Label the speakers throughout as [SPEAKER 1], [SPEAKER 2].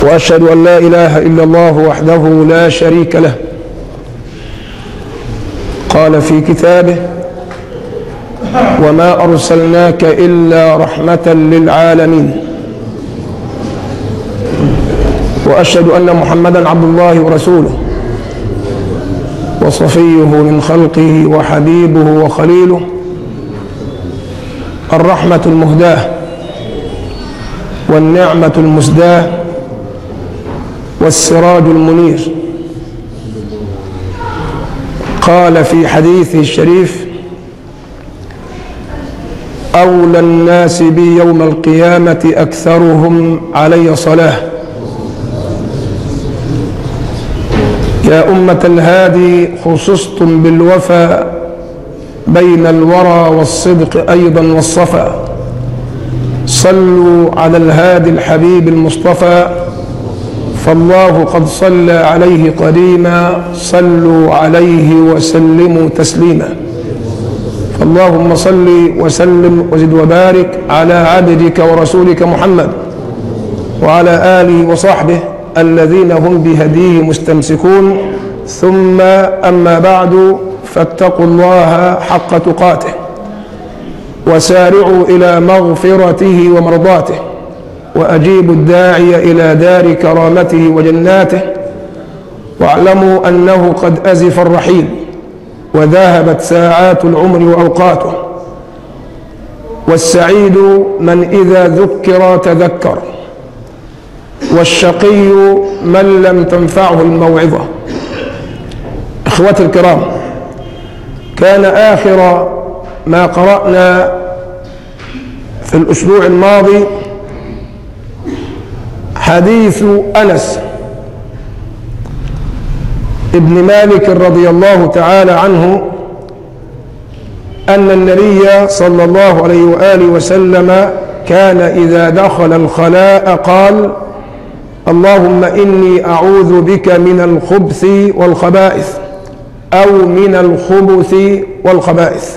[SPEAKER 1] واشهد ان لا اله الا الله وحده لا شريك له قال في كتابه وما ارسلناك الا رحمه للعالمين واشهد ان محمدا عبد الله ورسوله وصفيه من خلقه وحبيبه وخليله الرحمه المهداه والنعمه المسداه والسراج المنير قال في حديثه الشريف أولى الناس بي يوم القيامة أكثرهم علي صلاة يا أمة الهادي خصصتم بالوفا بين الورى والصدق أيضا والصفا صلوا على الهادي الحبيب المصطفى فالله قد صلى عليه قديما صلوا عليه وسلموا تسليما فاللهم صل وسلم وزد وبارك على عبدك ورسولك محمد وعلى آله وصحبه الذين هم بهديه مستمسكون ثم أما بعد فاتقوا الله حق تقاته وسارعوا إلى مغفرته ومرضاته وأجيبوا الداعي إلى دار كرامته وجناته واعلموا أنه قد أزف الرحيل وذهبت ساعات العمر وأوقاته والسعيد من إذا ذكر تذكر والشقي من لم تنفعه الموعظة إخوتي الكرام كان آخر ما قرأنا في الأسبوع الماضي حديث أنس ابن مالك رضي الله تعالى عنه أن النبي صلى الله عليه وآله وسلم كان إذا دخل الخلاء قال اللهم إني أعوذ بك من الخبث والخبائث أو من الخبث والخبائث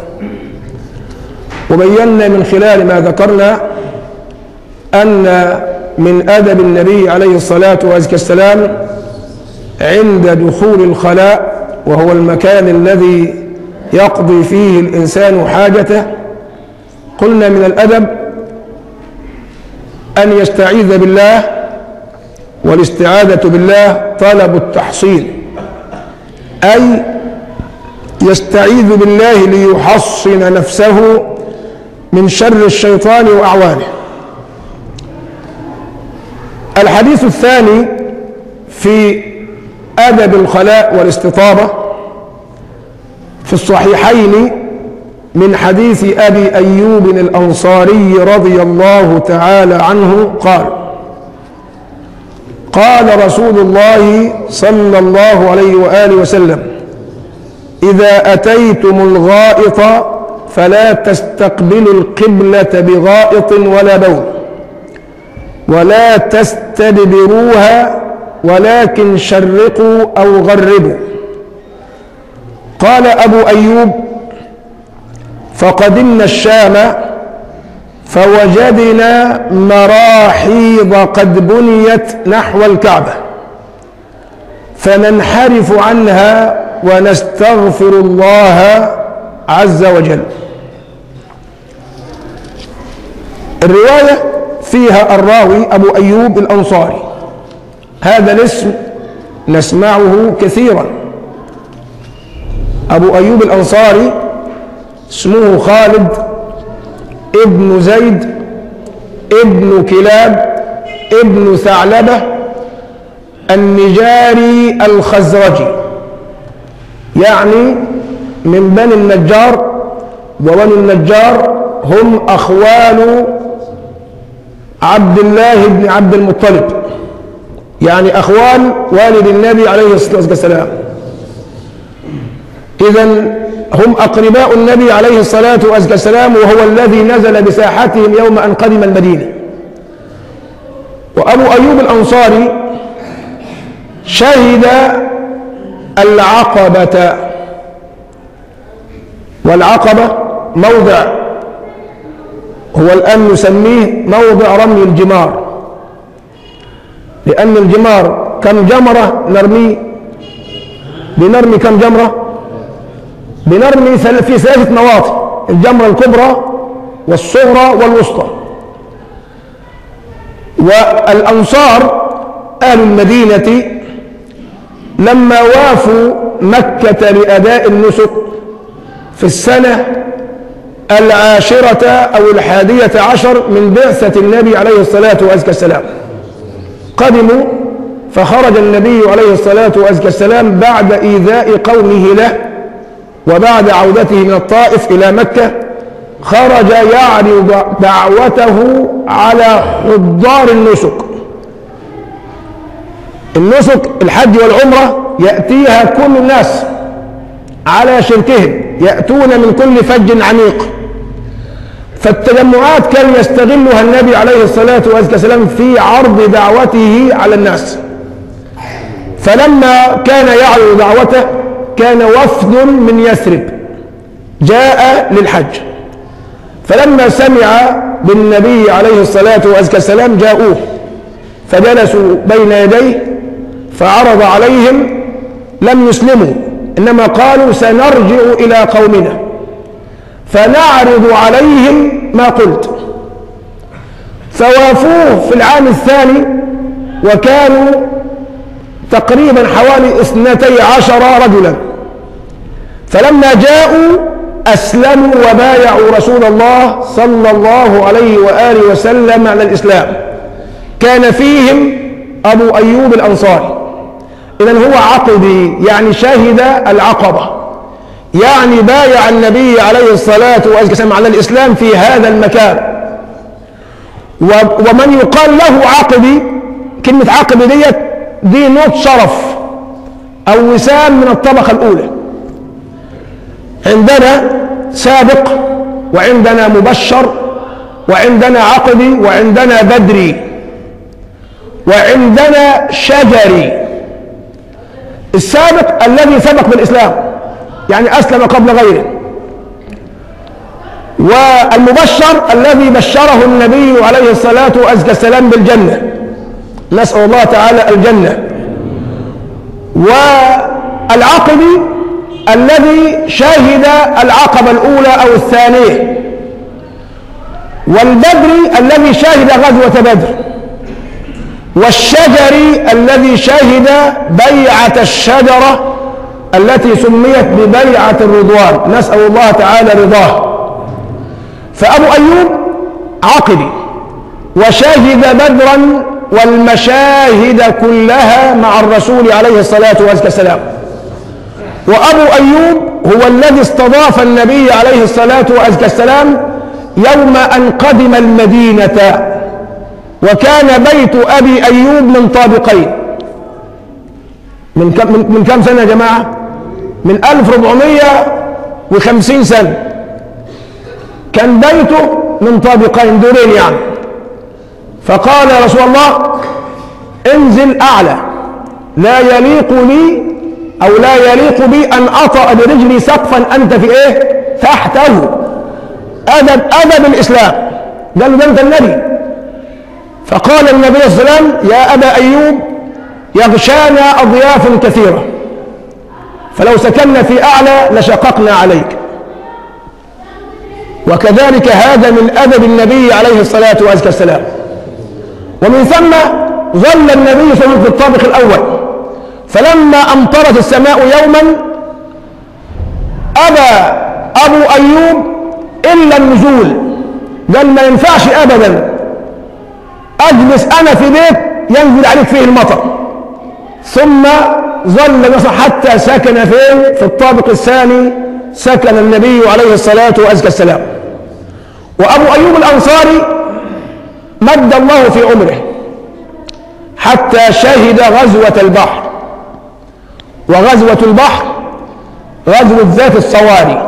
[SPEAKER 1] وبينا من خلال ما ذكرنا أن من أدب النبي عليه الصلاة والسلام عند دخول الخلاء وهو المكان الذي يقضي فيه الإنسان حاجته قلنا من الأدب أن يستعيذ بالله والاستعاذة بالله طلب التحصين أي يستعيذ بالله ليحصن نفسه من شر الشيطان وأعوانه الحديث الثاني في أدب الخلاء والاستطابة في الصحيحين من حديث أبي أيوب الأنصاري رضي الله تعالى عنه قال قال رسول الله صلى الله عليه وآله وسلم إذا أتيتم الغائط فلا تستقبلوا القبلة بغائط ولا بول ولا تستدبروها ولكن شرقوا أو غربوا قال أبو أيوب فقدمنا الشام فوجدنا مراحيض قد بنيت نحو الكعبة فننحرف عنها ونستغفر الله عز وجل الرواية فيها الراوي أبو أيوب الأنصاري هذا الاسم نسمعه كثيرا أبو أيوب الأنصاري اسمه خالد ابن زيد ابن كلاب ابن ثعلبة النجاري الخزرجي يعني من بني النجار وبني النجار هم أخوال عبد الله بن عبد المطلب يعني أخوان والد النبي عليه الصلاة والسلام إذا هم أقرباء النبي عليه الصلاة والسلام وهو الذي نزل بساحتهم يوم أن قدم المدينة وأبو أيوب الأنصاري شهد العقبة والعقبة موضع هو الآن نسميه موضع رمي الجمار لأن الجمار كم جمرة نرمي بنرمي كم جمرة بنرمي ثل- في ثلاثة مواطن الجمرة الكبرى والصغرى والوسطى والأنصار أهل المدينة لما وافوا مكة لأداء النسك في السنة العاشرة أو الحادية عشر من بعثة النبي عليه الصلاة والسلام قدموا فخرج النبي عليه الصلاة والسلام بعد إيذاء قومه له وبعد عودته من الطائف إلى مكة خرج يعرض دعوته على حضار النسك النسك الحج والعمرة يأتيها كل الناس على شركهم يأتون من كل فج عميق فالتجمعات كان يستغلها النبي عليه الصلاة والسلام في عرض دعوته على الناس فلما كان يعرض دعوته كان وفد من يثرب جاء للحج فلما سمع بالنبي عليه الصلاة والسلام جاءوه فجلسوا بين يديه فعرض عليهم لم يسلموا إنما قالوا سنرجع إلى قومنا فنعرض عليهم ما قلت فوافوه في العام الثاني وكانوا تقريبا حوالي اثنتي عشر رجلا فلما جاءوا أسلموا وبايعوا رسول الله صلى الله عليه وآله وسلم على الإسلام كان فيهم أبو أيوب الأنصاري إذا هو عقدي يعني شهد العقبة يعني بايع النبي عليه الصلاة والسلام على الإسلام في هذا المكان و- ومن يقال له عقدي كلمة عقدي ديت دي نوت شرف أو وسام من الطبقة الأولى عندنا سابق وعندنا مبشر وعندنا عقدي وعندنا بدري وعندنا شجري السابق الذي سبق بالإسلام يعني أسلم قبل غيره والمبشر الذي بشره النبي عليه الصلاة والسلام بالجنة نسأل الله تعالى الجنة والعقبي الذي شهد العقبة الأولى أو الثانية والبدري الذي شهد غزوة بدر والشجري الذي شهد بيعة الشجرة التي سميت ببيعة الرضوان نسأل الله تعالى رضاه فأبو أيوب عقدي وشهد بدرا والمشاهد كلها مع الرسول عليه الصلاة والسلام وأبو أيوب هو الذي استضاف النبي عليه الصلاة والسلام يوم أن قدم المدينة وكان بيت أبي أيوب من طابقين من كم, من, من كم سنة يا جماعة من 1450 سنة كان بيته من طابقين دورين يعني فقال يا رسول الله انزل أعلى لا يليق لي أو لا يليق بي أن أطأ برجلي سقفا أنت في إيه تحته أدب أدب الإسلام قال له ده أنت النبي فقال النبي صلى الله عليه وسلم يا أبا أيوب يغشانا أضياف كثيرة فلو سكننا في أعلى لشققنا عليك وكذلك هذا من أدب النبي عليه الصلاة والسلام ومن ثم ظل النبي صلى الله عليه وسلم في الطابق الأول فلما أمطرت السماء يوما أبى أبو أيوب إلا النزول قال ما ينفعش أبدا أجلس أنا في بيت ينزل عليك فيه المطر ثم ظل مصر حتى سكن فين في الطابق الثاني سكن النبي عليه الصلاة والسلام وأبو أيوب الأنصاري مد الله في عمره حتى شهد غزوة البحر وغزوة البحر غزوة ذات الصواري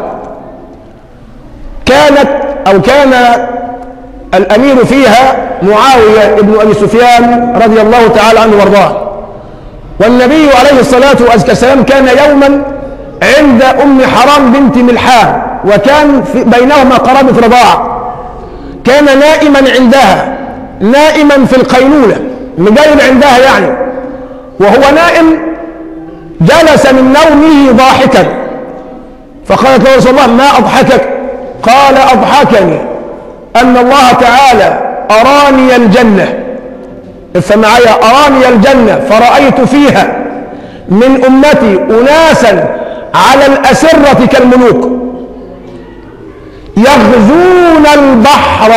[SPEAKER 1] كانت أو كان الأمير فيها معاوية بن أبي سفيان رضي الله تعالى عنه وارضاه والنبي عليه الصلاة والسلام كان يوما عند أم حرام بنت ملحان وكان في بينهما قرابة رضاعة كان نائما عندها نائما في القيلولة مجيد عندها يعني وهو نائم جلس من نومه ضاحكا فقالت له رسول الله ما أضحكك قال أضحكني أن الله تعالى أراني الجنة افهم معايا أراني الجنة فرأيت فيها من أمتي أناسا على الأسرة كالملوك يغزون البحر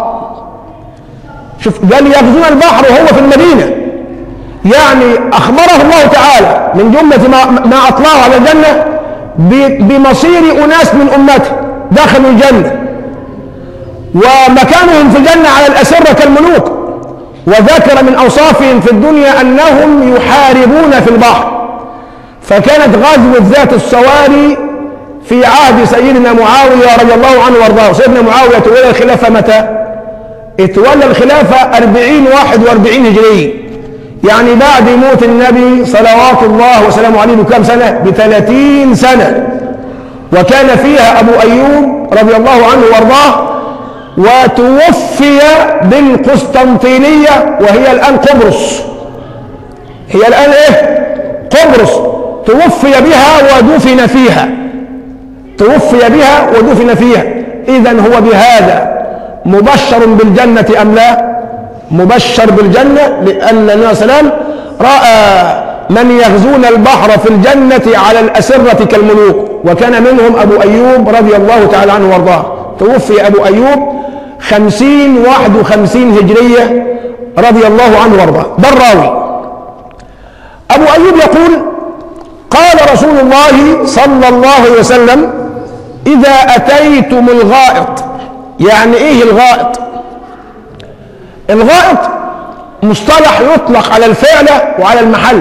[SPEAKER 1] شوف قال يغزون البحر وهو في المدينة يعني أخبره الله تعالى من جملة ما, ما أطلعه على الجنة بمصير أناس من أمته دخلوا الجنة ومكانهم في الجنة على الأسرة كالملوك وذكر من أوصافهم في الدنيا أنهم يحاربون في البحر فكانت غزوة ذات الصواري في عهد سيدنا معاوية رضي الله عنه وارضاه سيدنا معاوية تولى الخلافة متى؟ اتولى الخلافة 40 41 هجري يعني بعد موت النبي صلوات الله وسلامه عليه بكم سنة؟ ب 30 سنة وكان فيها أبو أيوب رضي الله عنه وارضاه وتوفي بالقسطنطينية وهي الآن قبرص هي الآن إيه؟ قبرص توفي بها ودفن فيها توفي بها ودفن فيها إذا هو بهذا مبشر بالجنة أم لا مبشر بالجنة لأن النبي صلى الله عليه وسلم رأى من يغزون البحر في الجنة على الأسرة كالملوك وكان منهم أبو أيوب رضي الله تعالى عنه وارضاه توفي أبو أيوب خمسين واحد وخمسين هجرية رضي الله عنه وارضاه ده الراوي أبو أيوب يقول قال رسول الله صلى الله عليه وسلم إذا أتيتم الغائط يعني إيه الغائط الغائط مصطلح يطلق على الفعل وعلى المحل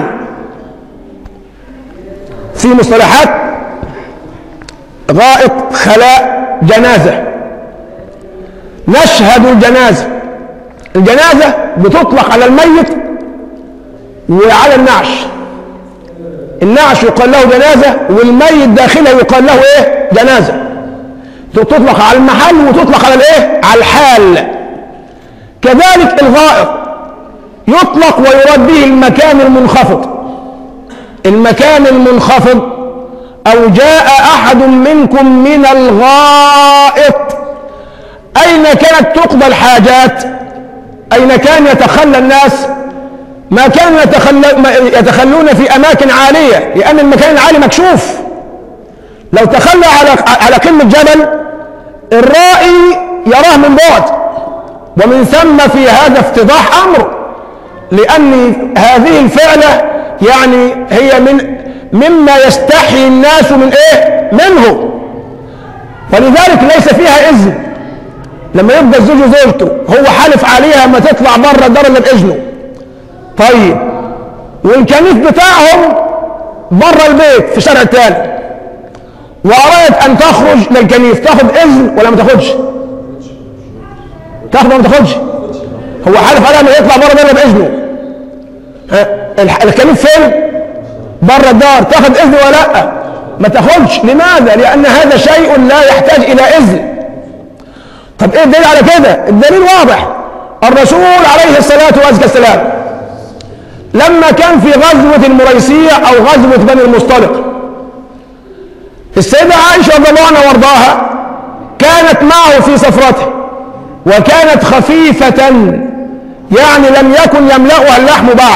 [SPEAKER 1] في مصطلحات غائط خلاء جنازة نشهد الجنازة الجنازة بتطلق على الميت وعلى النعش النعش يقال له جنازة والميت داخله يقال له ايه جنازة تطلق على المحل وتطلق على الايه على الحال كذلك الغائط يطلق ويراد به المكان المنخفض المكان المنخفض او جاء احد منكم من الغائط اين كانت تقضى الحاجات اين كان يتخلى الناس ما كانوا يتخلون في اماكن عاليه لان المكان العالي مكشوف لو تخلى على على قمه جبل الرائي يراه من بعد ومن ثم في هذا افتضاح امر لان هذه الفعله يعني هي من مما يستحي الناس من ايه منه ولذلك ليس فيها اذن لما يبقى الزوج وزوجته هو حالف عليها ما تطلع بره الدار الا باذنه طيب والكنيف بتاعهم بره البيت في شارع تاني وأرادت أن تخرج للكنيف تاخد إذن ولا ما تاخدش؟ تاخد ولا ما تاخدش؟ هو حالف عليها انه يطلع بره الدار بإذنه الكنيف فين؟ بره الدار تاخد إذن ولا لأ؟ ما تاخدش لماذا؟ لأن هذا شيء لا يحتاج إلى إذن طب إيه الدليل على كده؟ الدليل واضح الرسول عليه الصلاة والسلام لما كان في غزوة المريسية أو غزوة بني المصطلق السيدة عائشة رضي الله عنها وارضاها كانت معه في سفرته وكانت خفيفة يعني لم يكن يملأها اللحم بعد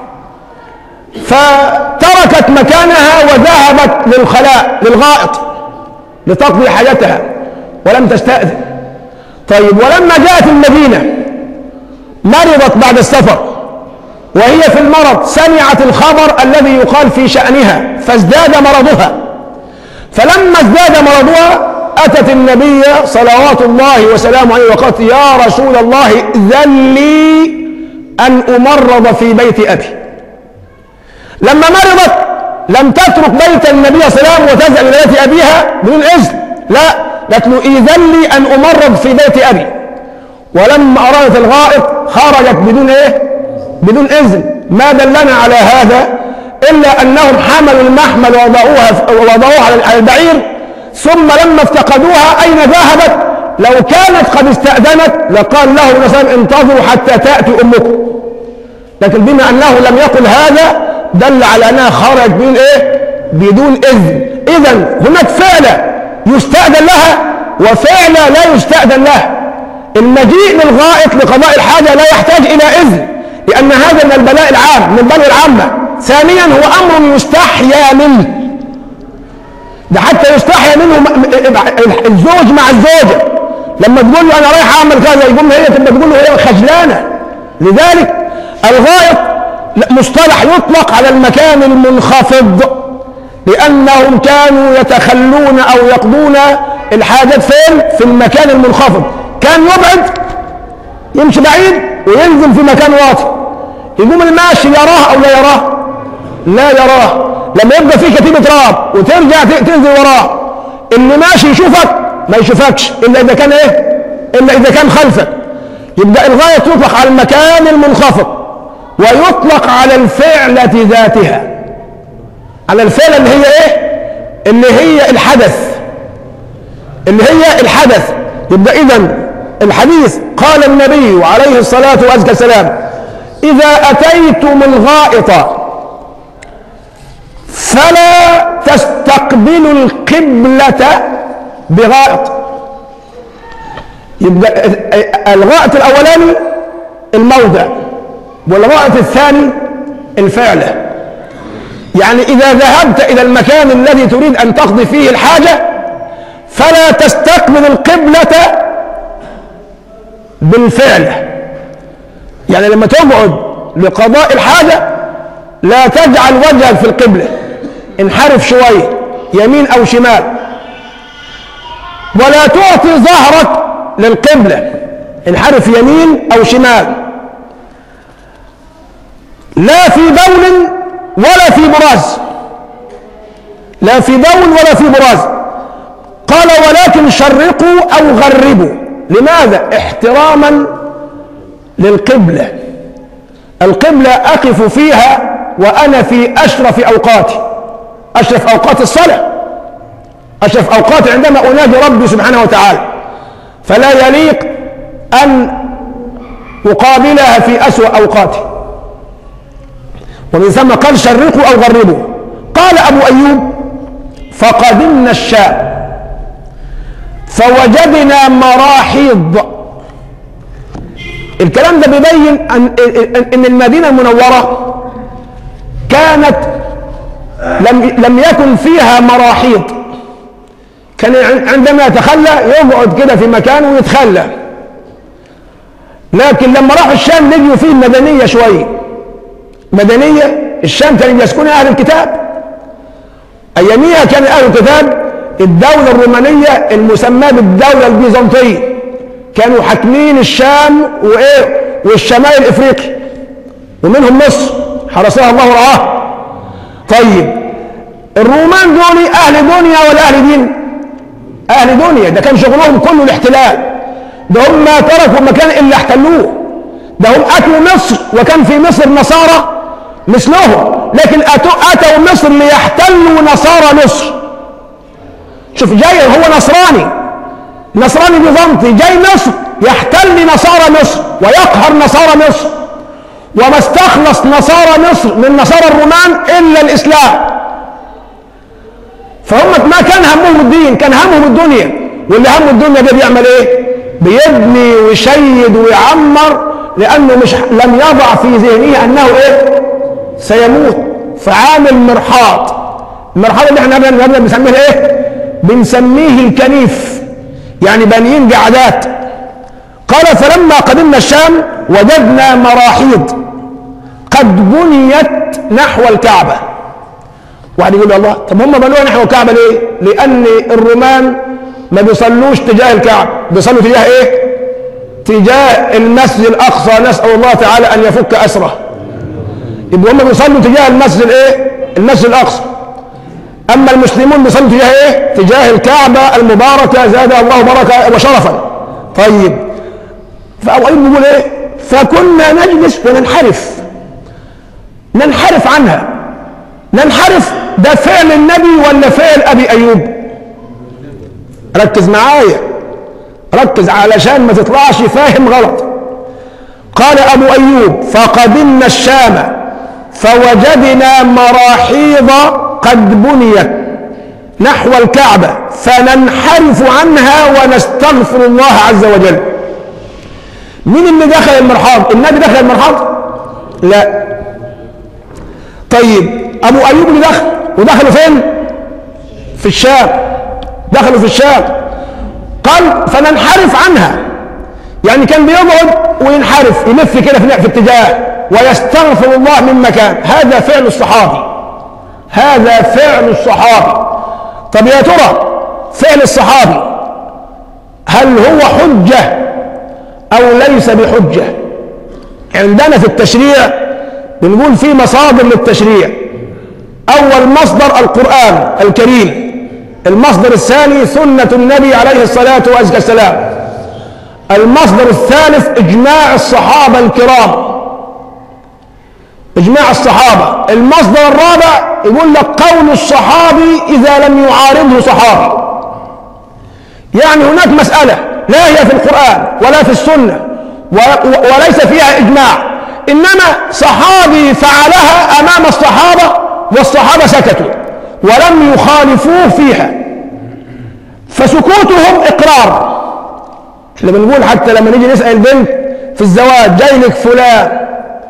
[SPEAKER 1] فتركت مكانها وذهبت للخلاء للغائط لتقضي حاجتها ولم تستأذن طيب ولما جاءت المدينة مرضت بعد السفر وهي في المرض سمعت الخبر الذي يقال في شأنها فازداد مرضها فلما ازداد مرضها أتت النبي صلوات الله وسلامه عليه وقالت يا رسول الله ذن لي أن أمرض في بيت أبي لما مرضت لم تترك بيت النبي صلى الله عليه وسلم وتذهب إلى بيت أبيها بدون إذن لا قالت له إذن لي أن أمرض في بيت أبي ولما أرادت الغائط خرجت بدون إيه بدون إذن ما دلنا على هذا إلا أنهم حملوا المحمل ووضعوها ووضعوها على البعير ثم لما افتقدوها أين ذهبت لو كانت قد استأذنت لقال له النبي صلى انتظروا حتى تأتي أمكم لكن بما أنه لم يقل هذا دل على أنها خرج من إيه بدون إذن إذا هناك فعلة يستأذن لها وفعلة لا يستأذن لها المجيء للغائط لقضاء الحاجة لا يحتاج إلى إذن لأن هذا من البلاء العام من البلاء العامة ثانيا هو أمر يستحيا منه ده حتى يستحيا منه الزوج مع الزوجة لما تقول له أنا رايح أعمل كذا يقوم هي تبقى تقول له هي خجلانة لذلك الغائط مصطلح يطلق على المكان المنخفض لأنهم كانوا يتخلون أو يقضون الحاجات فين؟ في المكان المنخفض كان يبعد يمشي بعيد وينزل في مكان واطي يقوم الماشي يراه أو لا يراه لا يراه لما يبقى في كتيبة راب وترجع تنزل وراه اللي ماشي يشوفك ما يشوفكش إلا إذا كان إيه إلا إذا كان خلفك يبقى الغاية تطلق على المكان المنخفض ويطلق على الفعلة ذاتها على الفعلة اللي هي إيه اللي هي الحدث اللي هي الحدث يبقى إذا الحديث قال النبي عليه الصلاة والسلام إذا أتيتم الغائط فلا تستقبلوا القبلة بغائط يبقى الغائط الأولاني الموضع والغائط الثاني الفعلة يعني إذا ذهبت إلى المكان الذي تريد أن تقضي فيه الحاجة فلا تستقبل القبلة بالفعل يعني لما تقعد لقضاء الحاجة لا تجعل وجهك في القبلة انحرف شوية يمين أو شمال ولا تعطي ظهرك للقبلة انحرف يمين أو شمال لا في بول ولا في براز لا في بول ولا في براز قال ولكن شرقوا أو غربوا لماذا احتراما للقبلة القبلة أقف فيها وأنا في أشرف أوقاتي أشرف أوقات الصلاة أشرف أوقاتي عندما أناجي ربي سبحانه وتعالى فلا يليق أن أقابلها في أسوأ أوقاتي ومن ثم قال شرقوا أو غربوا قال أبو أيوب فقدمنا الشام فوجدنا مراحيض الكلام ده بيبين أن, إن المدينة المنورة كانت لم, لم يكن فيها مراحيض كان عندما يتخلى يقعد كده في مكان ويتخلى لكن لما راحوا الشام لقيوا فيه مدنية شوية مدنية الشام كان يسكنها أهل الكتاب أياميها كان أهل الكتاب الدولة الرومانية المسماة بالدولة البيزنطية كانوا حاكمين الشام وإيه والشمال الإفريقي ومنهم مصر حرسها الله ورعاه طيب الرومان دول أهل دنيا ولا أهل دين أهل دنيا ده كان شغلهم كله الاحتلال ده هم ما تركوا مكان إلا احتلوه ده هم أتوا مصر وكان في مصر نصارى مثلهم لكن أتوا, أتوا مصر ليحتلوا نصارى مصر شوف جاي هو نصراني نصراني بيزنطي جاي مصر يحتل نصارى مصر ويقهر نصارى مصر وما استخلص نصارى مصر من نصارى الرومان الا الاسلام فهم ما كان همهم الدين كان همهم الدنيا واللي همه الدنيا ده بيعمل ايه بيبني ويشيد ويعمر لانه مش لم يضع في ذهنه انه ايه سيموت فعامل مرحاض المرحاض اللي احنا قبل بنسميه ايه بنسميه الكنيف يعني بانيين قعدات قال فلما قدمنا الشام وجدنا مراحيض قد بنيت نحو الكعبة واحد يقول الله طب هم بنوها نحو الكعبة ليه لأن الرومان ما بيصلوش تجاه الكعبة بيصلوا تجاه ايه تجاه المسجد الأقصى نسأل الله تعالى أن يفك أسره يبقى هم بيصلوا تجاه المسجد الايه المسجد الأقصى أما المسلمون بيصلوا تجاه إيه؟ تجاه الكعبة المباركة زادها الله بركة وشرفا طيب فأبو أيوب بيقول إيه؟ فكنا نجلس وننحرف ننحرف عنها ننحرف ده فعل النبي ولا فعل أبي أيوب ركز معايا ركز علشان ما تطلعش فاهم غلط قال أبو أيوب فقدمنا الشام فوجدنا مراحيض قد بنيت نحو الكعبة فننحرف عنها ونستغفر الله عز وجل مين اللي دخل المرحاض النبي دخل المرحاض لا طيب ابو ايوب اللي دخل ودخلوا فين في الشام دخلوا في الشام قال فننحرف عنها يعني كان بيقعد وينحرف يلف كده في في اتجاه ويستغفر الله من مكان هذا فعل الصحابي هذا فعل الصحابي طب يا ترى فعل الصحابي هل هو حجة أو ليس بحجة عندنا في التشريع بنقول في مصادر للتشريع أول مصدر القرآن الكريم المصدر الثاني سنة النبي عليه الصلاة والسلام المصدر الثالث إجماع الصحابة الكرام إجماع الصحابة المصدر الرابع يقول لك قول الصحابي إذا لم يعارضه صحابي يعني هناك مسألة لا هي في القرآن ولا في السنة وليس فيها إجماع إنما صحابي فعلها أمام الصحابة والصحابة سكتوا ولم يخالفوه فيها فسكوتهم إقرار احنا بنقول حتى لما نيجي نسأل البنت في الزواج جاي لك فلان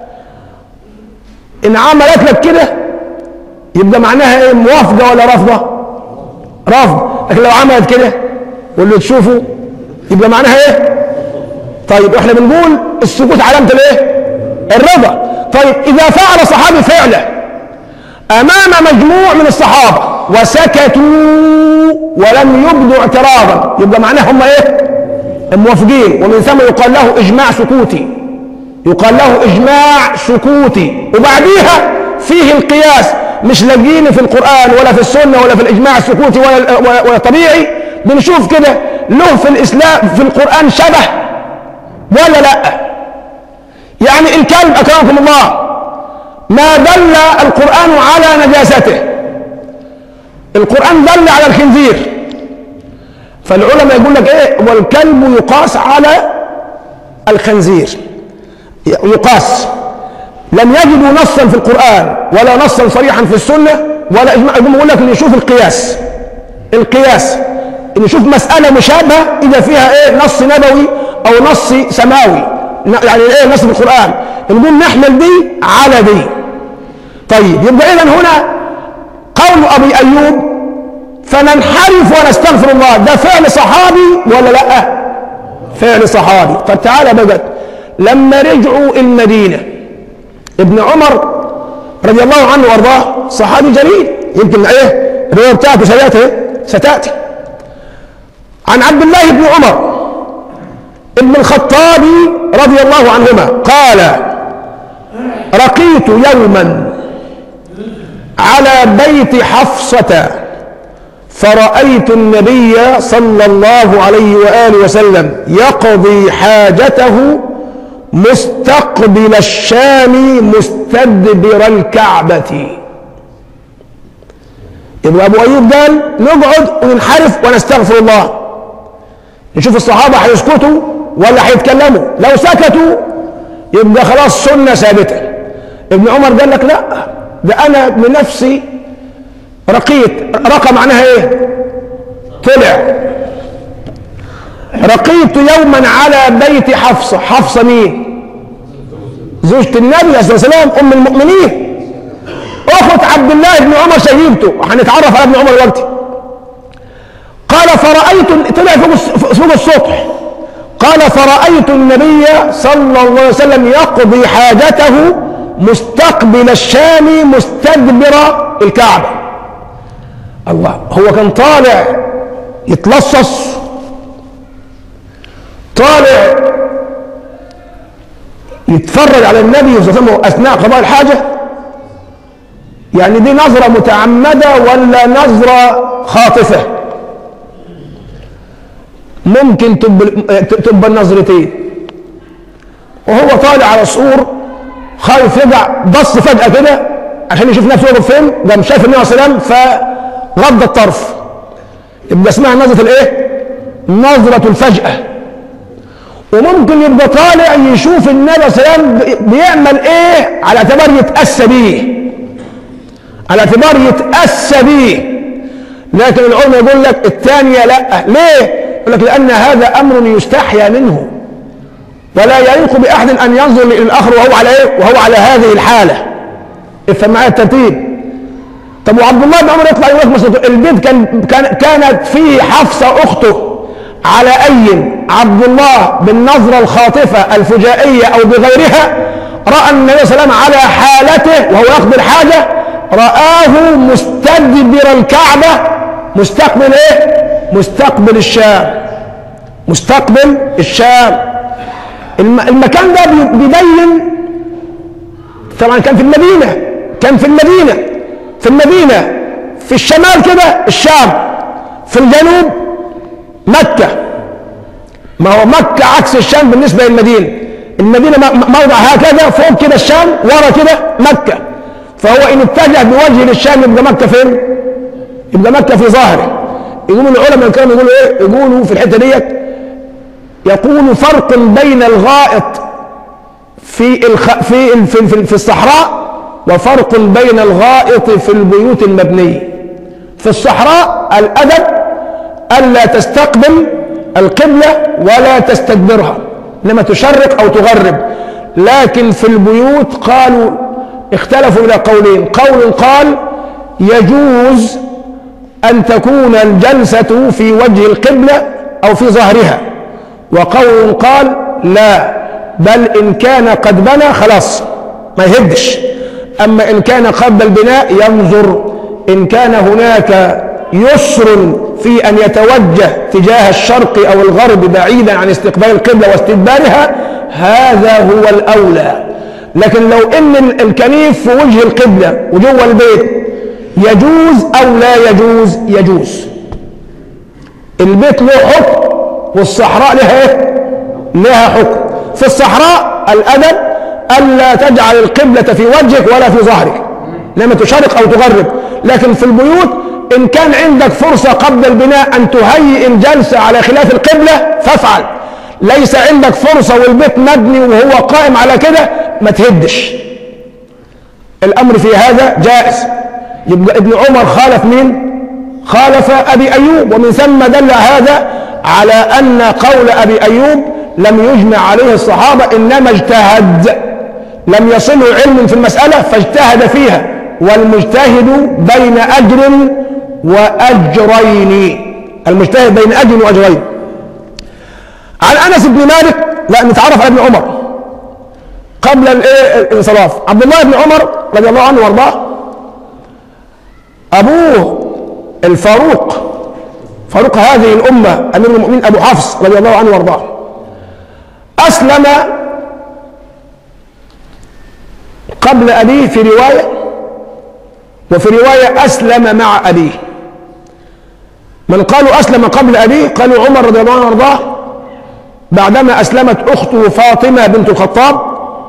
[SPEAKER 1] إن عملت لك كده يبقى معناها إيه موافقة ولا رافضة؟ رفض لكن لو عملت كده واللي تشوفه يبقى معناها إيه؟ طيب احنا بنقول السكوت علامة الإيه؟ الرضا طيب إذا فعل صحابي فعله أمام مجموع من الصحابة وسكتوا ولم يبدوا اعتراضا يبقى معناه هم إيه؟ موافقين ومن ثم يقال له إجماع سكوتي يقال له إجماع سكوتي وبعديها فيه القياس مش لاقيين في القرآن ولا في السنة ولا في الإجماع السكوتي ولا, ولا, ولا طبيعي بنشوف كده له في الإسلام في القرآن شبه ولا لا يعني الكلب أكرمكم الله ما دل القرآن على نجاسته القرآن دل على الخنزير فالعلماء يقول لك ايه والكلب يقاس على الخنزير يقاس لم يجدوا نصا في القرآن ولا نصا صريحا في السنة ولا إجماع يقول لك نشوف القياس القياس نشوف مسألة مشابهة إذا فيها إيه نص نبوي أو نص سماوي يعني إيه نص في القرآن نقول نحمل دي على دي طيب يبقى إذا هنا قول أبي أيوب فننحرف ونستغفر الله ده فعل صحابي ولا لا فعل صحابي طب تعالى بقى لما رجعوا المدينة ابن عمر رضي الله عنه وارضاه صحابي جليل يمكن ايه الروايه بتاعته ستاتي ستاتي عن عبد الله بن عمر ابن الخطاب رضي الله عنهما قال رقيت يوما على بيت حفصة فرأيت النبي صلى الله عليه وآله وسلم يقضي حاجته مستقبل الشام مستدبر الكعبة يبقى أبو أيوب قال نقعد وننحرف ونستغفر الله نشوف الصحابة هيسكتوا ولا هيتكلموا لو سكتوا يبقى خلاص سنة ثابتة ابن عمر قال لك لا ده أنا بنفسي رقيت رقى معناها ايه طلع رقيت يوما على بيت حفصة حفصة مين زوجة النبي عليه الصلاة والسلام أم المؤمنين أخت عبد الله بن عمر شهيدته هنتعرف على ابن عمر دلوقتي قال فرأيت طلع فوق فوق السطح قال فرأيت النبي صلى الله عليه وسلم يقضي حاجته مستقبل الشام مستدبر الكعبة الله هو كان طالع يتلصص طالع يتفرج على النبي صلى الله عليه وسلم اثناء قضاء الحاجه يعني دي نظره متعمده ولا نظره خاطفه ممكن تبقى تبقى النظرتين وهو طالع على السور خايف يرجع بص فجاه كده عشان يشوف نفسه واقف فين قام شايف النبي صلى الله عليه وسلم فغض الطرف يبقى اسمها نظره الايه؟ نظره الفجاه وممكن يبقى طالع يشوف النبي صلى الله عليه وسلم بيعمل ايه على اعتبار يتأسى بيه على اعتبار يتأسى بيه لكن العلماء يقول لك الثانية لا ليه؟ يقول لك لأن هذا أمر يستحيا منه ولا يليق بأحد أن ينظر للآخر وهو على إيه؟ وهو على هذه الحالة افهم معايا الترتيب طب وعبد الله بن عمر يطلع يقول لك مثلا البيت كان كان كانت فيه حفصة أخته على أي عبد الله بالنظرة الخاطفة الفجائية أو بغيرها رأى النبي صلى الله عليه وسلم على حالته وهو يقضي الحاجة رآه مستدبر الكعبة مستقبل ايه؟ مستقبل الشام مستقبل الشام الم- المكان ده بي- بيبين طبعا كان في المدينة كان في المدينة في المدينة في الشمال كده الشام في الجنوب مكة ما هو مكة عكس الشام بالنسبة للمدينة المدينة م- م- موضع هكذا فوق كده الشام ورا كده مكة فهو إن اتجه بوجه للشام يبقى مكة فين؟ يبقى مكة في ظاهره يقولوا العلماء الكرام يقولوا ايه؟ يقولوا في الحتة ديت يقول فرق بين الغائط في الخ... في ال- في في, في الصحراء وفرق بين الغائط في البيوت المبنية في الصحراء الأدب ألا تستقبل القبلة ولا تستدبرها إنما تشرق أو تغرب لكن في البيوت قالوا اختلفوا إلى قولين قول قال يجوز أن تكون الجلسة في وجه القبلة أو في ظهرها وقول قال لا بل إن كان قد بنى خلاص ما يهدش أما إن كان قبل البناء ينظر إن كان هناك يسر في أن يتوجه تجاه الشرق أو الغرب بعيدا عن استقبال القبلة واستدبارها هذا هو الأولى لكن لو إن الكنيف في وجه القبلة وجوه البيت يجوز أو لا يجوز يجوز البيت له حكم والصحراء لها ايه؟ لها حكم في الصحراء الأدب ألا تجعل القبلة في وجهك ولا في ظهرك لما تشرق أو تغرب لكن في البيوت إن كان عندك فرصة قبل البناء أن تهيئ الجلسة على خلاف القبلة فافعل ليس عندك فرصة والبيت مبني وهو قائم على كده ما تهدش الأمر في هذا جائز يبقى ابن عمر خالف مين خالف أبي أيوب ومن ثم دل هذا على أن قول أبي أيوب لم يجمع عليه الصحابة إنما اجتهد لم يصله علم في المسألة فاجتهد فيها والمجتهد بين أجر وأجرين المجتهد بين أجر وأجرين عن أنس بن مالك لا نتعرف على ابن عمر قبل الايه الانصراف عبد الله بن عمر رضي الله عنه وارضاه ابوه الفاروق فاروق هذه الامه امير المؤمنين ابو حفص رضي الله عنه وارضاه اسلم قبل ابيه في روايه وفي روايه اسلم مع ابيه من قالوا اسلم قبل ابيه قالوا عمر رضي الله عنه وارضاه بعدما اسلمت اخته فاطمه بنت الخطاب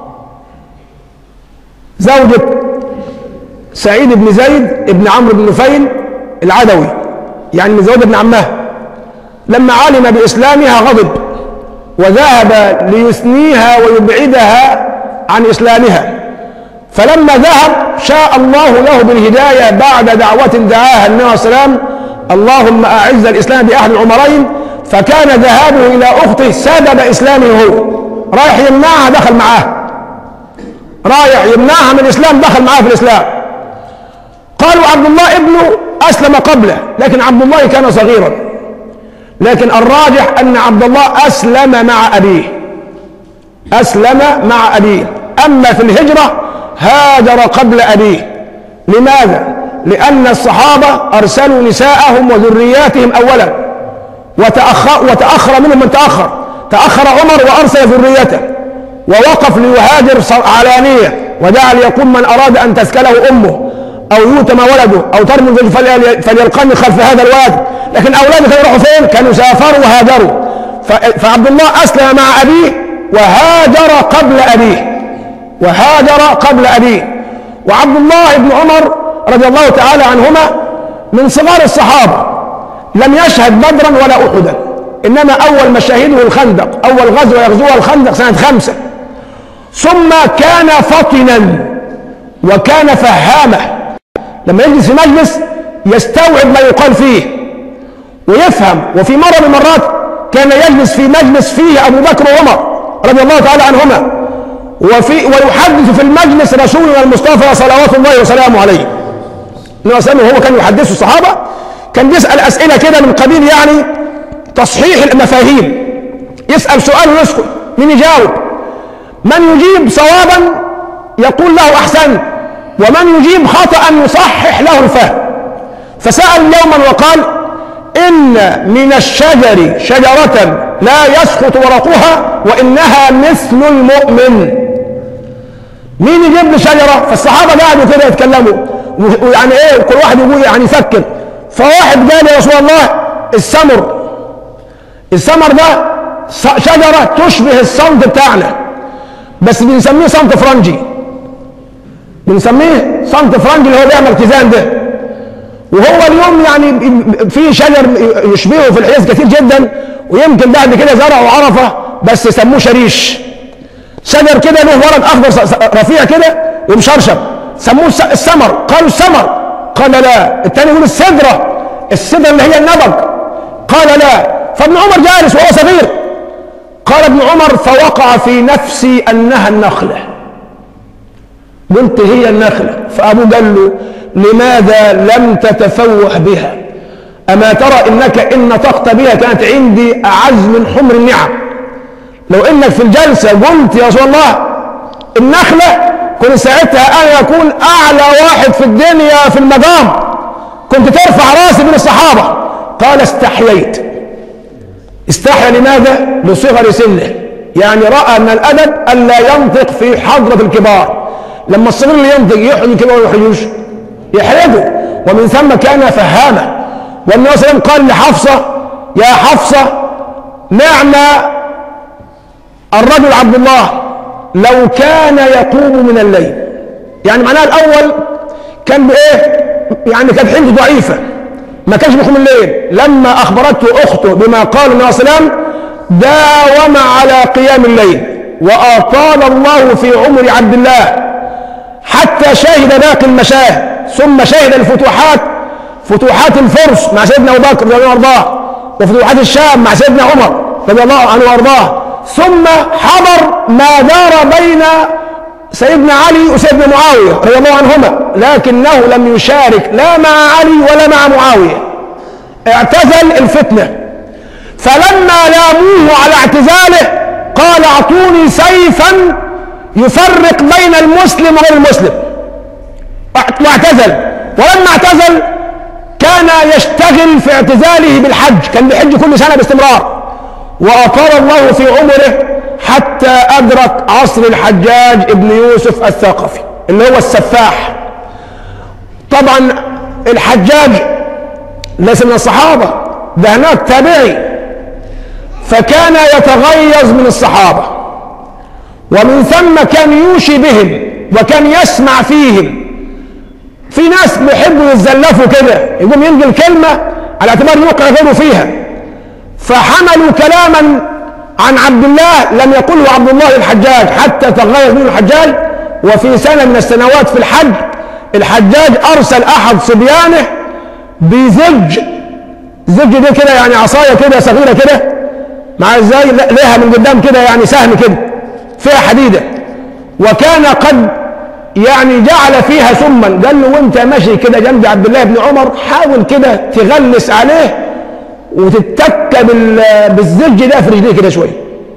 [SPEAKER 1] زوجة سعيد بن زيد بن عمرو بن نفيل العدوي يعني من زوج ابن عمها لما علم بإسلامها غضب وذهب ليثنيها ويبعدها عن إسلامها فلما ذهب شاء الله له بالهداية بعد دعوة دعاها النبي عليه السلام اللهم أعز الإسلام بأحد العمرين فكان ذهابه إلى أخته سبب إسلامه هو رايح يمنعها دخل معاه رايح يمنعها من الإسلام دخل معاه في الإسلام قالوا عبد الله ابنه أسلم قبله لكن عبد الله كان صغيرا لكن الراجح أن عبد الله أسلم مع أبيه أسلم مع أبيه أما في الهجرة هاجر قبل أبيه لماذا؟ لأن الصحابة أرسلوا نساءهم وذرياتهم أولا وتأخر, وتأخر منهم من تأخر تأخر عمر وأرسل ذريته ووقف ليهاجر علانية ودعا ليقول من أراد أن تسكله أمه أو يوتم ولده أو ترمي فليلقني خلف هذا الوادي لكن أولاده كانوا يروحوا فين؟ كانوا سافروا وهاجروا فعبد الله أسلم مع أبيه وهاجر قبل أبيه وهاجر قبل أبيه وعبد الله بن عمر رضي الله تعالى عنهما من صغار الصحابة لم يشهد بدرا ولا أحدا إنما أول مشاهده الخندق أول غزوة يغزوها الخندق سنة خمسة ثم كان فطنا وكان فهامة لما يجلس في مجلس يستوعب ما يقال فيه ويفهم وفي مرة من المرات كان يجلس في مجلس فيه أبو بكر وعمر رضي الله تعالى عنهما وفي ويحدث في المجلس رسولنا المصطفى صلوات الله وسلامه عليه النبي صلى الله عليه وسلم هو كان يحدث الصحابة كان بيسأل أسئلة كده من قبيل يعني تصحيح المفاهيم يسأل سؤال ويسكت مين يجاوب من يجيب صوابا يقول له أحسن ومن يجيب خطأ يصحح له الفهم فسأل يوما وقال إن من الشجر شجرة لا يسقط ورقها وإنها مثل المؤمن مين يجيب لي شجرة فالصحابة قعدوا كده يتكلموا ويعني ايه كل واحد يقول يعني يفكر فواحد قال يا رسول الله السمر السمر ده شجرة تشبه الصمت بتاعنا بس بنسميه صمت فرنجي بنسميه صمت فرنجي اللي هو بيعمل كيزان ده وهو اليوم يعني في شجر يشبهه في الحياة كتير جدا ويمكن بعد كده زرعوا عرفة بس سموه شريش شجر كده له ورق اخضر رفيع كده ومشرشب سموه السمر قالوا السمر قال لا الثاني يقول السدرة السدرة اللي هي النبق قال لا فابن عمر جالس وهو صغير قال ابن عمر فوقع في نفسي انها النخله قلت هي النخله فابو قال له لماذا لم تتفوح بها اما ترى انك ان نطقت بها كانت عندي اعز من حمر النعم لو انك في الجلسه قلت يا رسول الله النخله كنت ساعتها انا اكون اعلى واحد في الدنيا في المقام كنت ترفع راسي من الصحابه قال استحييت استحيا لماذا؟ لصغر سنه يعني راى ان الادب الا ينطق في حضره الكبار لما الصغير اللي ينطق يحرج الكبار ولا يحرجوش يحرجه ومن ثم كان فهاما والنبي صلى الله عليه وسلم قال لحفصه يا حفصه نعم الرجل عبد الله لو كان يقوم من الليل يعني معناها الاول كان بايه يعني كانت حيلته ضعيفه ما كانش بيقوم الليل لما اخبرته اخته بما قال النبي صلى الله عليه وسلم داوم على قيام الليل واطال الله في عمر عبد الله حتى شهد باقي المشاهد ثم شهد الفتوحات فتوحات الفرس مع سيدنا ابو بكر رضي الله عنه وارضاه وفتوحات الشام مع سيدنا عمر رضي الله عنه وارضاه ثم حضر ما دار بين سيدنا علي وسيدنا معاوية رضي الله عنهما لكنه لم يشارك لا مع علي ولا مع معاوية اعتزل الفتنة فلما لاموه على اعتزاله قال اعطوني سيفا يفرق بين المسلم وغير المسلم واعتزل ولما اعتزل كان يشتغل في اعتزاله بالحج كان بيحج كل سنة باستمرار وأطال الله في عمره حتى أدرك عصر الحجاج ابن يوسف الثقفي اللي هو السفاح طبعا الحجاج ليس من الصحابة ده هناك تابعي فكان يتغيظ من الصحابة ومن ثم كان يوشي بهم وكان يسمع فيهم في ناس بيحبوا يتزلفوا كده يقوم ينقل كلمة على اعتبار يوقع غيره فيها فحملوا كلاما عن عبد الله لم يقله عبد الله الحجاج حتى تغير منه الحجاج وفي سنة من السنوات في الحج الحجاج أرسل أحد صبيانه بزج زج دي كده يعني عصاية كده صغيرة كده مع ازاي لها من قدام كده يعني سهم كده فيها حديدة وكان قد يعني جعل فيها سما قال له وانت ماشي كده جنب عبد الله بن عمر حاول كده تغلس عليه وتتك بالزج ده في رجليه كده شويه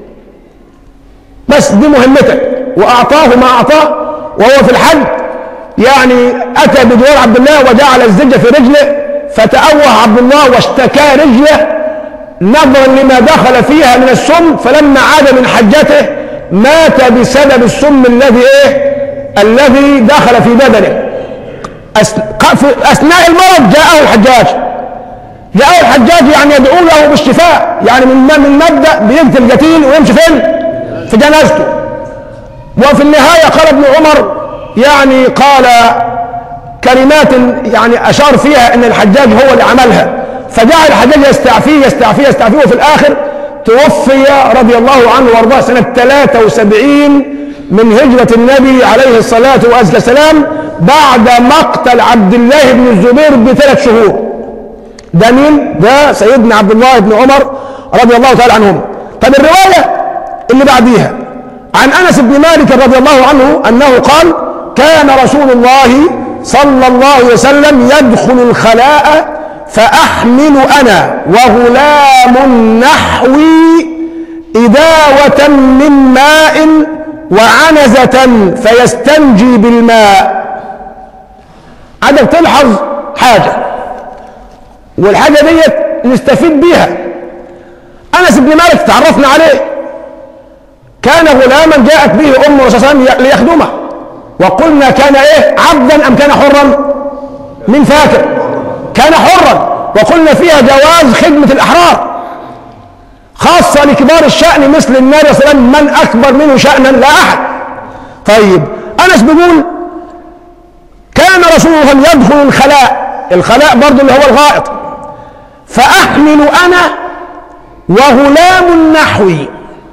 [SPEAKER 1] بس دي مهمتك واعطاه ما اعطاه وهو في الحج يعني اتى بجوار عبد الله وجعل الزج في رجله فتأوه عبد الله واشتكى رجله نظرا لما دخل فيها من السم فلما عاد من حجته مات بسبب السم الذي ايه الذي دخل في بدنه اثناء المرض جاءه الحجاج جاءه الحجاج يعني يدعو له بالشفاء يعني من من مبدا بيقتل قتيل ويمشي فين؟ في جنازته وفي النهايه قال ابن عمر يعني قال كلمات يعني اشار فيها ان الحجاج هو اللي عملها فجعل الحجاج يستعفيه يستعفيه يستعفيه وفي الآخر توفي رضي الله عنه وارضاه سنة 73 من هجرة النبي عليه الصلاة والسلام بعد مقتل عبد الله بن الزبير بثلاث شهور ده مين؟ ده سيدنا عبد الله بن عمر رضي الله تعالى عنهم طب الرواية اللي بعديها عن أنس بن مالك رضي الله عنه أنه قال كان رسول الله صلى الله عليه وسلم يدخل الخلاء فأحمل أنا وغلام نحوي إداوة من ماء وعنزة فيستنجي بالماء عدم تلحظ حاجة والحاجة ديت نستفيد بيها أنس بن مالك تعرفنا عليه كان غلاما جاءت به أمه صلى الله عليه وسلم ليخدمه وقلنا كان إيه عبدا أم كان حرا من فاكر كان حرا وقلنا فيها جواز خدمة الأحرار خاصة لكبار الشأن مثل النبي صلى الله عليه وسلم من أكبر منه شأنا لا أحد طيب أنس بيقول كان رسول الله يدخل الخلاء الخلاء برضه اللي هو الغائط فأحمل أنا وغلام نحوي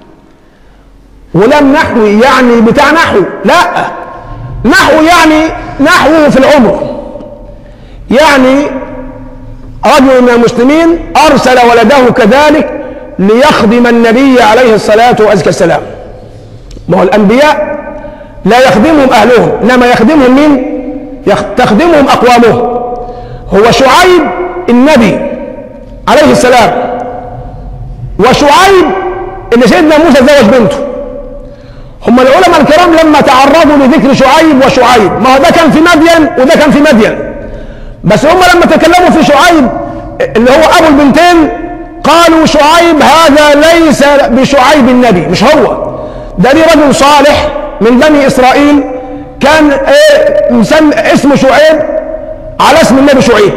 [SPEAKER 1] غلام نحوي يعني بتاع نحو لا نحو يعني نحوه في العمر يعني رجل من المسلمين أرسل ولده كذلك ليخدم النبي عليه الصلاة والسلام ما هو الأنبياء لا يخدمهم أهلهم إنما يخدمهم مين؟ تخدمهم أقوامهم هو شعيب النبي عليه السلام وشعيب اللي سيدنا موسى تزوج بنته هم العلماء الكرام لما تعرضوا لذكر شعيب وشعيب ما هو ده كان في مدين وده كان في مدين بس هم لما تكلموا في شعيب اللي هو ابو البنتين قالوا شعيب هذا ليس بشعيب النبي مش هو ده ليه رجل صالح من بني اسرائيل كان ايه مسمى اسمه شعيب على اسم النبي شعيب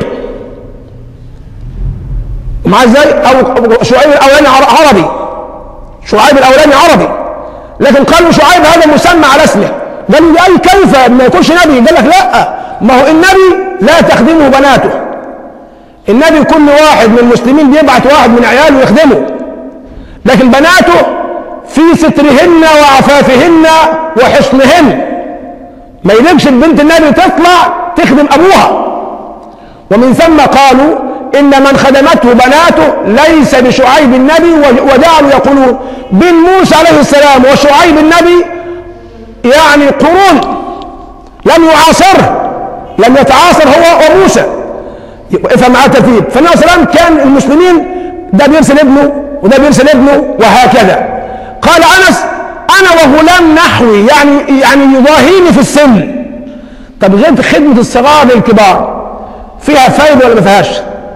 [SPEAKER 1] مع ازاي او شعيب الاولاني عربي شعيب الاولاني عربي لكن قالوا شعيب هذا مسمى على اسمه قالوا لي اي كيف ما يكونش نبي قال لك لا ما هو النبي لا تخدمه بناته النبي كل واحد من المسلمين بيبعت واحد من عياله يخدمه لكن بناته في سترهن وعفافهن وحصنهن ما يليقش بنت النبي تطلع تخدم ابوها ومن ثم قالوا ان من خدمته بناته ليس بشعيب النبي وجعلوا يقولون بن موسى عليه السلام وشعيب النبي يعني قرون لم يعاصره لم يتعاصر هو وموسى افهم معاه ترتيب فالنبي صلى الله عليه وسلم كان المسلمين ده بيرسل ابنه وده بيرسل ابنه وهكذا قال انس انا وغلام نحوي يعني يعني يضاهيني في السن طب غير خدمه الصغار للكبار فيها فايده ولا ما فيهاش؟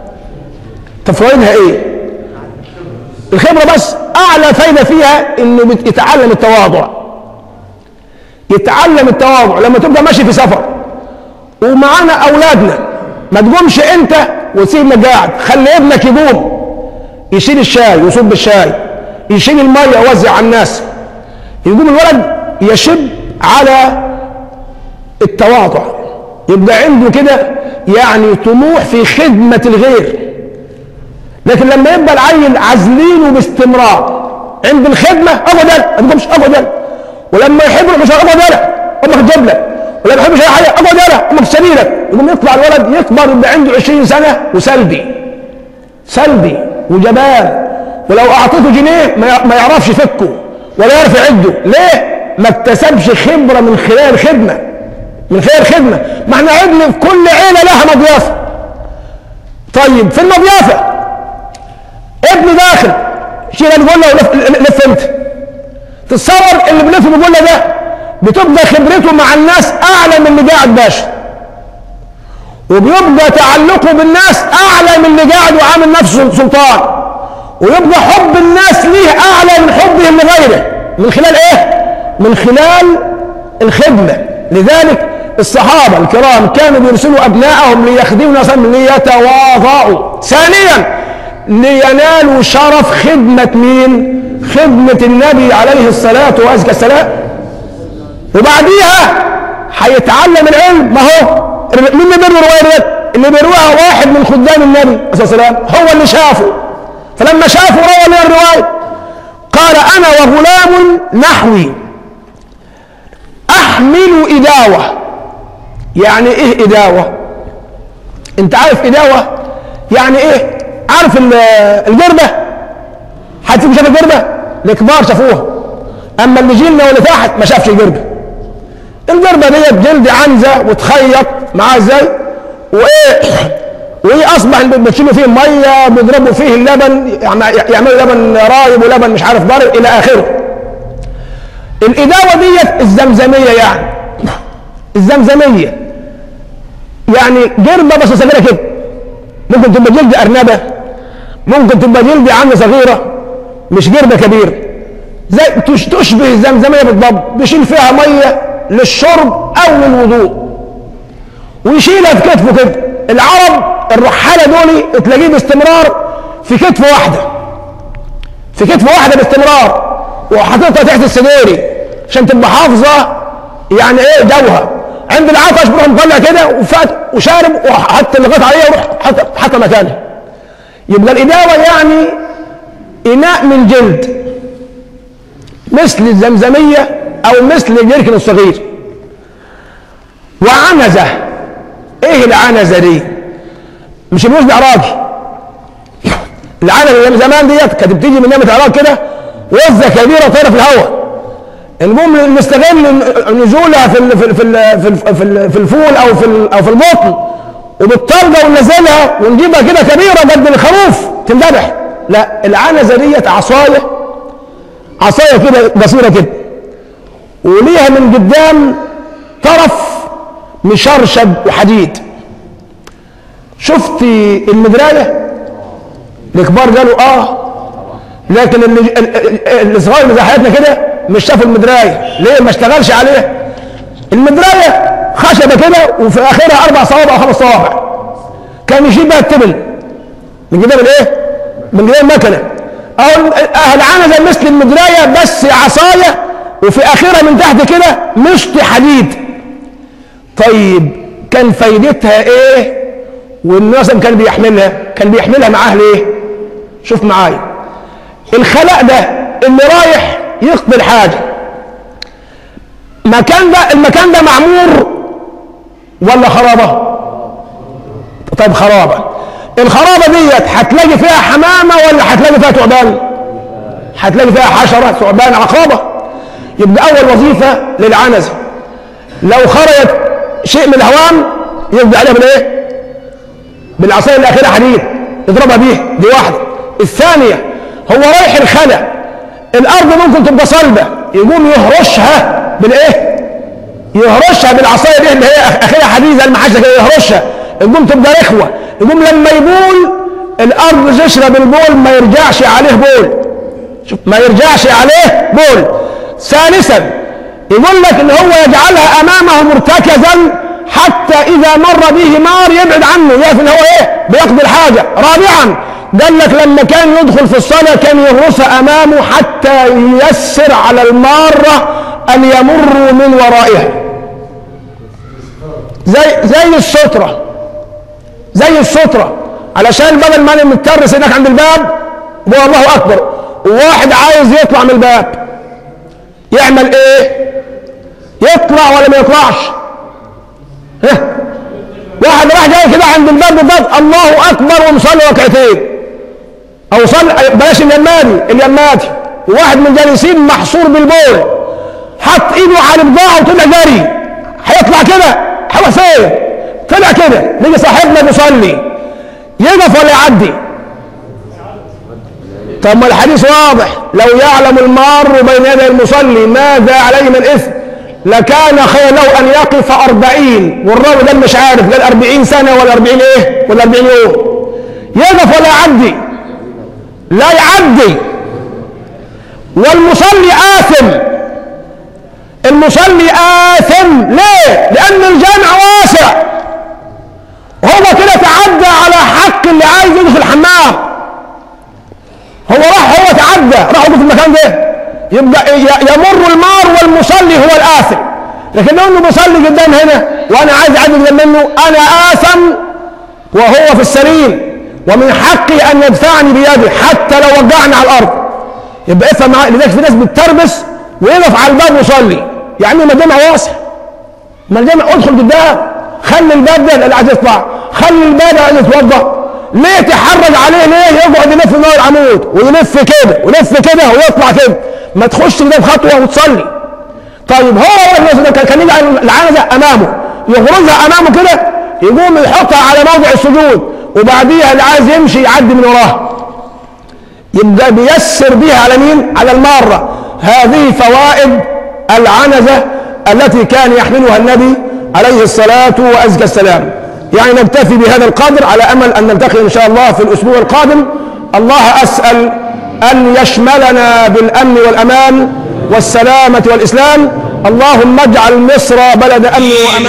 [SPEAKER 1] طب فوائدها ايه؟ الخبره بس اعلى فايده فيها انه يتعلم التواضع يتعلم التواضع لما تبقى ماشي في سفر ومعانا اولادنا ما تقومش انت وتسيبنا قاعد خلي ابنك يقوم يشيل الشاي ويصب الشاي يشيل الميه يوزع على الناس يقوم الولد يشب على التواضع يبقى عنده كده يعني طموح في خدمة الغير لكن لما يبقى العيل عازلينه باستمرار عند الخدمة اقعد ما تقومش اقعد ولما يحب مش اقعد امك تجيب لك ولا ما يحبش اي حاجه اقعد يلا امك سريرك يقوم يطلع الولد يكبر يبقى عنده 20 سنه وسلبي سلبي وجبان ولو اعطيته جنيه ما يعرفش يفكه ولا يعرف يعده ليه؟ ما اكتسبش خبره من خلال خدمه من خلال خدمه ما احنا عدنا في كل عيله لها مضيافه طيب في المضيافه ابني داخل شيل الجله ولف لف انت تتصور اللي بيلف بالجله ده بتبقى خبرته مع الناس اعلى من اللي قاعد باشا وبيبقى تعلقه بالناس اعلى من اللي قاعد وعامل نفسه سلطان ويبقى حب الناس ليه اعلى من حبهم لغيره من خلال ايه من خلال الخدمه لذلك الصحابه الكرام كانوا بيرسلوا ابنائهم ليخدموا ناس ليتواضعوا ثانيا لينالوا شرف خدمه مين خدمه النبي عليه الصلاه والسلام وبعديها هيتعلم العلم ما هو مين اللي بيروي الروايه ديت اللي بيرويها واحد من خدام النبي صلى الله عليه وسلم هو اللي شافه فلما شافه روى لنا الرواية قال أنا وغلام نحوي أحمل إداوة يعني إيه إداوة أنت عارف إداوة يعني إيه عارف ال- الجربة حد فيكم شاف الجربة الكبار شافوها أما اللي جيلنا واللي تحت ما شافش الجربة الجربة ديت جلد عنزة وتخيط معاه ازاي وايه وايه اصبح بتشيلوا فيه ميه بيضربوا فيه اللبن يعم- يعملوا لبن رايب ولبن مش عارف ضارب الى اخره الاداوه ديت الزمزميه يعني الزمزميه يعني جربه بس صغيره كده ممكن تبقى جلد ارنبه ممكن تبقى جلد عنزه صغيره مش جربه كبيره زي تش- تشبه الزمزميه بالضبط بيشيل فيها ميه للشرب او للوضوء ويشيلها في كتفه كده العرب الرحاله دول تلاقيه باستمرار في كتف واحده في كتف واحده باستمرار وحاططها تحت السديري عشان تبقى حافظه يعني ايه جوها عند العطش بيروح مطلع كده وفات وشارب وحط اللغات عليها ويروح حط حط مكانها يبقى الاداوه يعني اناء من جلد مثل الزمزميه او مثل الجركن الصغير وعنزه ايه العنزه دي مش الوز العراقي العنزه اللي زمان ديت كانت بتيجي من نعمه العراق كده وزه كبيره طايره في الهواء المهم نستغل نزولها في ال- في ال- في ال- في ال- في ال- في الفول او في ال- او في البطن وبالطلقه وننزلها ونجيبها كده كبيره قد الخروف تنذبح لا العنزه ديت عصايه عصايه كده قصيره كده وليها من قدام طرف مشرشب وحديد شفتي المدرايه الكبار قالوا اه لكن اللي ال- ال- الصغار اللي زي حياتنا كده مش شافوا المدرايه ليه ما اشتغلش عليها المدرايه خشبه كده وفي اخرها اربع صوابع او خمس صوابع كان يشيل بها التبل من قدام الايه من قدام المكنه او اهل عنزه مثل المدرايه بس عصايه وفي اخرها من تحت كده مشط حديد طيب كان فايدتها ايه والناس كان بيحملها كان بيحملها معاه ليه شوف معايا الخلاء ده اللي رايح يقضي الحاجه مكان ده المكان ده معمور ولا خرابه طيب خرابه الخرابه ديت هتلاقي فيها حمامه ولا هتلاقي فيها تعبان هتلاقي فيها حشره ثعبان عقابه يبقى اول وظيفه للعنزه لو خرجت شيء من الهوام يقضي عليها بالايه بالعصايه اللي اخرها حديد يضربها بيه دي واحده الثانيه هو رايح الخلا الارض ممكن تبقى صلبه يقوم يهرشها بالايه يهرشها بالعصايه دي اللي هي اخرها حديد زي المحشه كده يهرشها يقوم تبقى رخوه يقوم لما يبول الارض تشرب البول ما يرجعش عليه بول شوف ما يرجعش عليه بول ثالثا يقول لك ان هو يجعلها امامه مرتكزا حتى اذا مر به مار يبعد عنه يعرف ان هو ايه بيقضي الحاجه رابعا قال لك لما كان يدخل في الصلاه كان يغرسها امامه حتى ييسر على الماره ان يمروا من ورائها زي زي الستره زي الستره علشان بدل ما انا متكرس هناك عند الباب وهو الله اكبر وواحد عايز يطلع من الباب يعمل ايه يطلع ولا ما يطلعش ها واحد راح جاي كده عند الباب بالضبط الله اكبر ومصلي ركعتين او صلي بلاش اليماني اليماتي وواحد من الجالسين محصور بالبول حط ايده على البضاعه وطلع جري هيطلع كده هيروح فين طلع كده نيجي صاحبنا بيصلي يقف ولا يعدي طب ما الحديث واضح لو يعلم المار بين يدي المصلي ماذا عليه من اثم لكان خير له ان يقف أربعين والراوي ده مش عارف لا الأربعين سنة ولا أربعين ايه ولا أربعين يوم يقف ولا يعدي لا يعدي والمصلي آثم المصلي آثم ليه؟ لأن الجامع واسع هو كده تعدى على حق اللي عايز يدخل الحمام هو راح هو تعدى راح يقف في المكان ده يبقى ي- يمر المار والمصلي هو الآثم لكن لو انه بيصلي قدام هنا وانا عايز اعدي قدام منه انا آثم وهو في السليم ومن حقي ان يدفعني بيده حتى لو وجعني على الارض يبقى افهم معايا لذلك في ناس بتتربس ويقف على الباب ويصلي يعني ما الجامع واسع ما الجامع ادخل بالباب خلي الباب ده اللي عايز يطلع خلي الباب اللي عايز يتوضا ليه تحرج عليه ليه يقعد يلف من العمود ويلف كده ويلف كده ويطلع كده ما تخش كده بخطوه وتصلي طيب هو الناس ده كان يجعل العنزه امامه يغرزها امامه كده يقوم يحطها على موضع السجود وبعديها اللي عايز يمشي يعدي من وراها يبقى بيسر بها على مين؟ على المارة هذه فوائد العنزة التي كان يحملها النبي عليه الصلاة وأزكى السلام يعني نكتفي بهذا القدر على أمل أن نلتقي إن شاء الله في الأسبوع القادم الله أسأل أن يشملنا بالأمن والأمان والسلامة والإسلام اللهم اجعل مصر بلد أمن وأمان